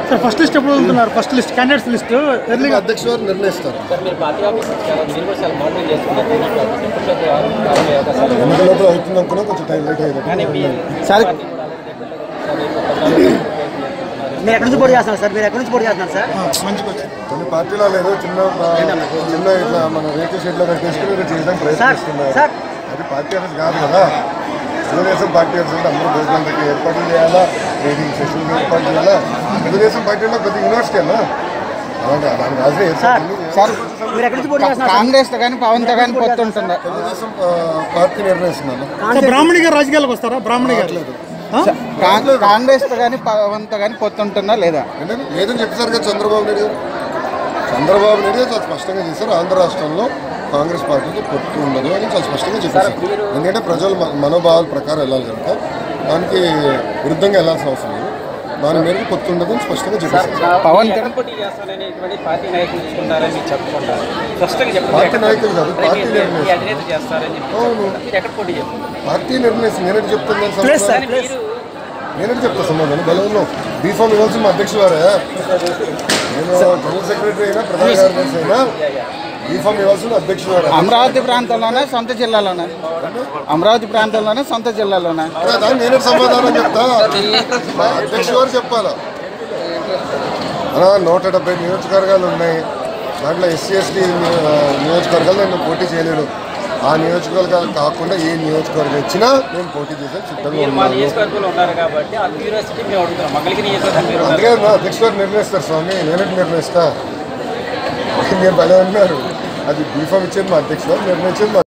Sir first list ఎప్పుడు వదులుతున్నారు first list candidates list ఎర్లీగా అధ్యక్షుడు వారు నిర్ణయిస్తారు సార్ మీరు పార్టీ ఆఫీస్ చాలా మీరు కూడా చాలా మానిటరింగ్ చేస్తున్నారు టీడీపీ ఆఫీస్ ఎప్పుడు ప్రారంభమయ్యే అవకాశాలు ఉన్నాయి. ఎన్నికలతో అవుతుంది అనుకున్నా కొంచెం టైం లేట్ కానీ అయింది మీ సార్- పార్టీ కూడా అలాగే దగ్గరలో సార్ రేపు పద్నాలుగు మీరు ఎక్కడి నుంచి పోటీ చేస్తున్నారు సార్ మీరు ఎక్కడి నుంచి పోటీ చేస్తున్నారు సార్ మంచిగా వచ్చింది కొన్ని పార్టీలో లేదు చిన్న చిన్న ఇట్లా మన రేకుల షెడ్ లో కట్టేసుకుని ఇది చేయడానికి ప్రయత్నిస్తున్నారు సార్. అది పార్టీ ఆఫీస్ కాదు కదా తెలుగుదేశం పార్టీ ఆఫీస్ అంటే అందరూ భోజనాలకి ఏర్పాట్లు చేయాలా ట్రైనింగ్ సెషన్ ఏర్పాటు చేయాలా తెలుగుదేశం పార్టీ అంటే కొద్దిగా యూనివర్సిటీ అన్నా అలాంటి దాని కాదు సార్ ఏర్పాట్లు సార్ మీరు ఎక్కడి నుంచి పోటీ చేస్తున్నారు సార్? కాంగ్రెస్ తో కానీ పవన్ తో కానీ పొత్తుంటుందా తెలుగుదేశం ఆ, పార్టీ నిర్ణయిస్తున్నాను సార్ బ్రాహ్మణి గారు రాజకీయాలకు వస్తారా బ్రాహ్మణి గారు ఆ? కా- కాంగ్రెస్ తో కానీ పవన్ తో కానీ పొత్తుంటుందా లేదా ఏంటంటే లేదని చెప్పారు కదా చంద్రబాబు నాయుడు గారు చంద్రబాబు నాయుడు గారు చాలా స్పష్టంగా చేశారు ఆంధ్ర రాష్ట్రంలో కాంగ్రెస్ పార్టీతో పొత్తు ఉండదు అని చాలా స్పష్టంగా చెప్పారు ఎందుకంటే ప్రజల మ- మనోభావాల ప్రకారం వెళ్ళాలి కనుక దానికి విరుద్ధంగా వెళ్ళాల్సిన అవసరం లేదు దాని మేరకు పొత్తు ఉండదు అని స్పష్టంగా చెప్పారు పవన్ ఎక్కడ పోటీ చేస్తారనేటువంటి పార్టీ నాయకులు తీసుకుంటారని మీరు చెప్పుకుంటారు స్పష్టంగా చెప్పండి పార్టీ నాయకులు కాదు, అదే పార్టీ మీరు- నిర్ణయం. మీ అధినేత చేస్తారని చెప్పి అవును. మీరు ఎక్కడ పోటీ చేస్తారు పార్టీ నిర్ణయిస్తుంది నేనంటే చెప్తున్నాను ప్లీజ్ సార్ సమాధానం. ప్లీజ్ నేనంటే చెప్తా సమాధానం బలంలో బీఫామ్ ఇవ్వాల్సిన మా అధ్యక్షుడు వారే నేను జనరల్ సెక్రటరీ అయినా ప్రధాన కార్యదర్శి అయినా బీఫామ్ ఇవ్వాల్సిన అధ్యక్షుడు వారే అమరావతి ప్రాంతంలోనే సొంత జిల్లాలోనే అమరావతి ప్రాంతంలోనే సొంత జిల్లాలోనే అరే దానికి నేనే సమాధానం చెప్తా మా అధ్యక్షుడు వారు చెప్పాలా అలా నూట డెబ్బై నియోజకవర్గాలు ఉన్నాయి దాంట్లో ఎస్సీ ఎస్టీ నియోజకవర్గాలు నేను పోటీ చేయలేను ఆ నియోజకవర్గాలు కాకుండా ఏ నియోజకవర్గం ఇచ్చినా నేను పోటీ చేసే సిద్ధంగా మీరు మా ఉన్నాను నియోజకవర్గంలో ఉన్నారు కాబట్టి ఆ యూనివర్సిటీ మేము అడుగుతున్నాం మంగళగిరి నియోజకవర్గం మీరు ఉన్నారు అందుకే నా అధ్యక్షుడు వారు నిర్ణయిస్తారు స్వామి నేనే నిర్ణయిస్తా మీరు భలే ఉన్నారు అది బీఫామ్ ఇచ్చేది మా అధ్యక్షుడు వారు నిర్ణయించేది మా